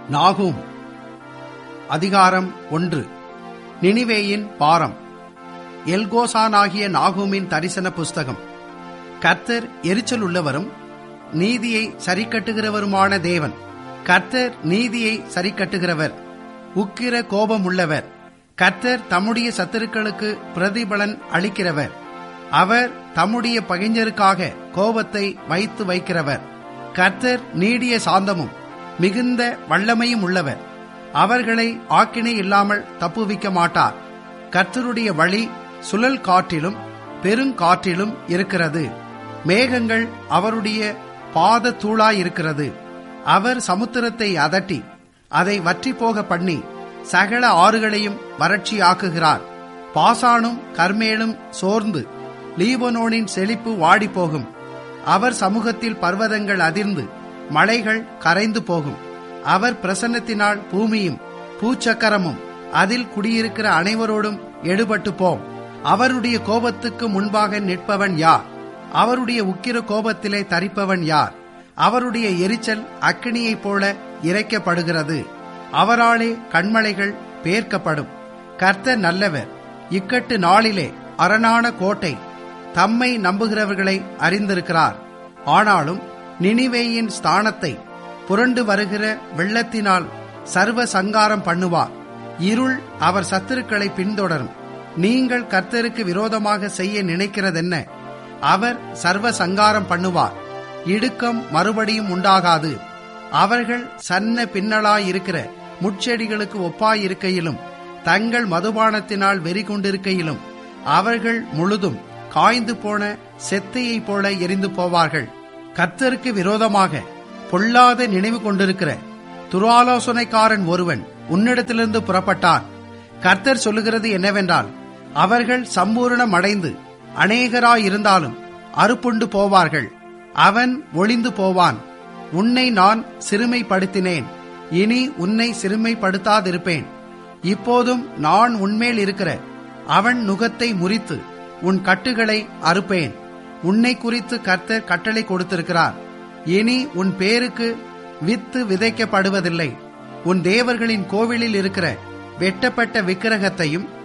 நாகூம் அதிகாரம் ஒன்று நினிவேயின் பாரம் எல்கோசானாகிய நாகூமின் தரிசன புஸ்தகம் கர்த்தர் எரிச்சல் உள்ளவரும் நீதியை சரிக்கட்டுகிறவருமான தேவன் கர்த்தர் நீதியை சரிக்கட்டுகிறவர் உக்கிர கோபம் உள்ளவர் கர்த்தர் தம்முடைய சத்துருக்களுக்கு பிரதிபலன் அளிக்கிறவர் அவர் தம்முடைய பகைஞருக்காக கோபத்தை வைத்து வைக்கிறவர் கர்த்தர் நீடிய சாந்தமும் மிகுந்த வல்லமையும் உள்ளவர் அவர்களை ஆக்கினை இல்லாமல் தப்புவிக்க மாட்டார் கர்த்தருடைய வழி சுழல் காற்றிலும் பெருங்காற்றிலும் இருக்கிறது மேகங்கள் அவருடைய பாத தூளாயிருக்கிறது அவர் சமுத்திரத்தை அதட்டி அதை வற்றி போக பண்ணி சகல ஆறுகளையும் வறட்சியாக்குகிறார் பாசானும் கர்மேலும் சோர்ந்து லீபனோனின் செழிப்பு வாடிப்போகும் அவர் சமூகத்தில் பர்வதங்கள் அதிர்ந்து மலைகள் கரைந்து போகும் அவர் பிரசன்னத்தினால் பூமியும் பூச்சக்கரமும் அதில் குடியிருக்கிற அனைவரோடும் எடுபட்டு போம் அவருடைய கோபத்துக்கு முன்பாக நிற்பவன் யார் அவருடைய உக்கிர கோபத்திலே தரிப்பவன் யார் அவருடைய எரிச்சல் அக்கினியைப் போல இறைக்கப்படுகிறது அவராலே கண்மலைகள் பேர்க்கப்படும் கர்த்தர் நல்லவர் இக்கட்டு நாளிலே அரணான கோட்டை தம்மை நம்புகிறவர்களை அறிந்திருக்கிறார் ஆனாலும் நினிவேயின் ஸ்தானத்தை புரண்டு வருகிற வெள்ளத்தினால் சர்வ சங்காரம் பண்ணுவார் இருள் அவர் சத்துருக்களை பின்தொடரும் நீங்கள் கர்த்தருக்கு விரோதமாக செய்ய நினைக்கிறதென்ன அவர் சர்வ சங்காரம் பண்ணுவார் இடுக்கம் மறுபடியும் உண்டாகாது அவர்கள் சன்ன பின்னலாயிருக்கிற முட்செடிகளுக்கு ஒப்பாயிருக்கையிலும் தங்கள் மதுபானத்தினால் வெறி கொண்டிருக்கையிலும் அவர்கள் முழுதும் காய்ந்து போன செத்தையைப் போல எரிந்து போவார்கள் கர்த்தருக்கு விரோதமாக பொல்லாத நினைவு கொண்டிருக்கிற துராலோசனைக்காரன் ஒருவன் உன்னிடத்திலிருந்து புறப்பட்டான் கர்த்தர் சொல்லுகிறது என்னவென்றால் அவர்கள் சம்பூரணம் அடைந்து அநேகராயிருந்தாலும் அறுப்புண்டு போவார்கள் அவன் ஒளிந்து போவான் உன்னை நான் சிறுமைப்படுத்தினேன் இனி உன்னை சிறுமைப்படுத்தாதிருப்பேன் இப்போதும் நான் உன்மேல் இருக்கிற அவன் நுகத்தை முறித்து உன் கட்டுகளை அறுப்பேன் உன்னை குறித்து கர்த்தர் கட்டளை கொடுத்திருக்கிறார் இனி உன் பேருக்கு வித்து விதைக்கப்படுவதில்லை உன் தேவர்களின் கோவிலில் இருக்கிற வெட்டப்பட்ட விக்கிரகத்தையும்